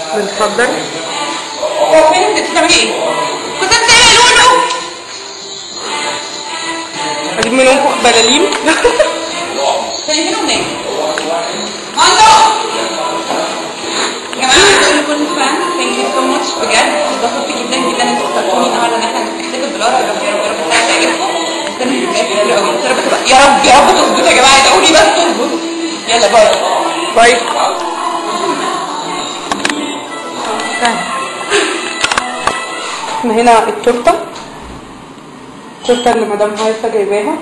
بنفضل هو فين انت بتعملي ايه؟ كنت انت ايه يا لولو؟ اجيب منهم بلالين شايفينه منين؟ ماندو يا جماعه عشان كل فان ثانك يو سو ماتش بجد اتبسطت جدا جدا ان انتوا اخترتوني النهارده ان احنا نحتفل بالورقه يا رب يا رب يا رب الحلقه تعجبكم استنى حاجات كتير قوي يا رب تبقى يا رب يا رب تظبط يا جماعه ادعوا لي بس تظبط يلا باي باي احنا هنا التورته التورته اللي مدام هايفه جايباها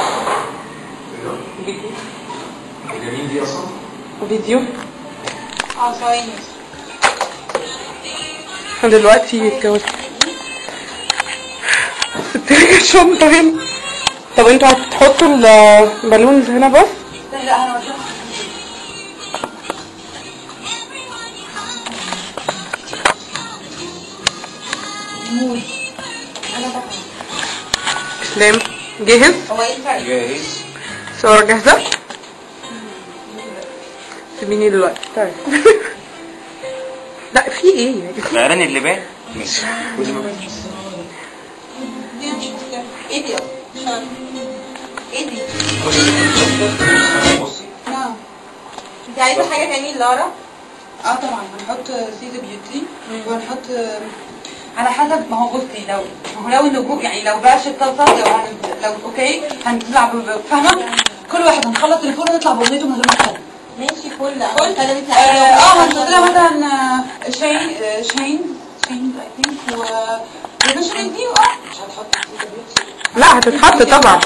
فيديو جميل دي اصلا فيديو اه ثواني احنا دلوقتي اتجوزت سترجع الشنطة هنا طب انتوا هتحطوا البالونز هنا بس لا لا انا مش موز انا بقى اسلام جاهز هو ايه الفرق؟ جاهز صور جاهزة سيبيني دلوقتي طيب لا في ايه غيران اللبان ماشي كل ما دي مش مشكلة ايه دي اصلا؟ مش عارفة. ايه دي؟ بصي نعم انت عايزة حاجة تاني لارا؟ اه طبعا هنحط سيزا بيوتي وهنحط على حسب ما هو بصي لو ما هو لو النجوم يعني لو بقاش الطاسة لو هن... لو اوكي هنطلع ب- ب- فاهمة؟ كل واحد هنخلص الفرن ونطلع باغنيته من غير ما نتكلم ماشي فل قلت كلمت اه آه، هنحط لها مثلا آه، شاهين آه، شاهين شاهين اي ثينك و وبشرين دي اه مش هتحط سيزا بيوتي لا هتتحط طبعا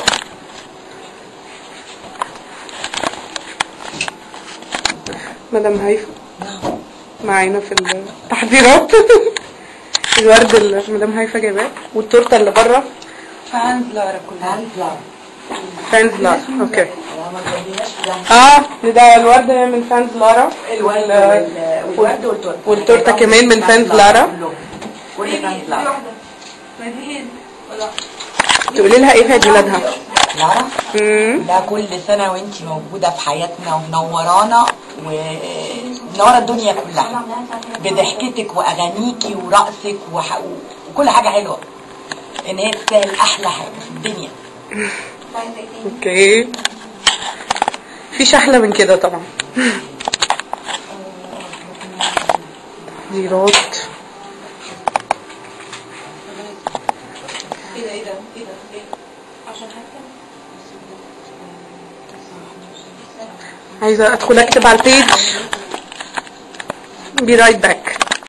مدام هيفا معانا في التحضيرات الورد اللي مدام هيفا جايباه والتورته اللي بره فانز لارا كلها فانز لارا اوكي اه ده الورد من فانز لارا الورد وال- وال- والورد والتورته والتورته كمان من فانز لارا كل فانز لارا واحدة مدين ولا تقولي لها ايه في عيد ميلادها لارا امم ده كل سنة وانتي موجودة في حياتنا ومنورانا ومنورة الدنيا كلها بضحكتك وأغانيكي ورقصك وح... وكل حاجة حلوة إن هي تستاهل أحلى حاجة في الدنيا اوكي فيش احلى من كده طبعا تحضيرات ايه ده ايه ده ايه ده ايه عشان حاجة عايزه ادخل اكتب على البيج بي رايت باك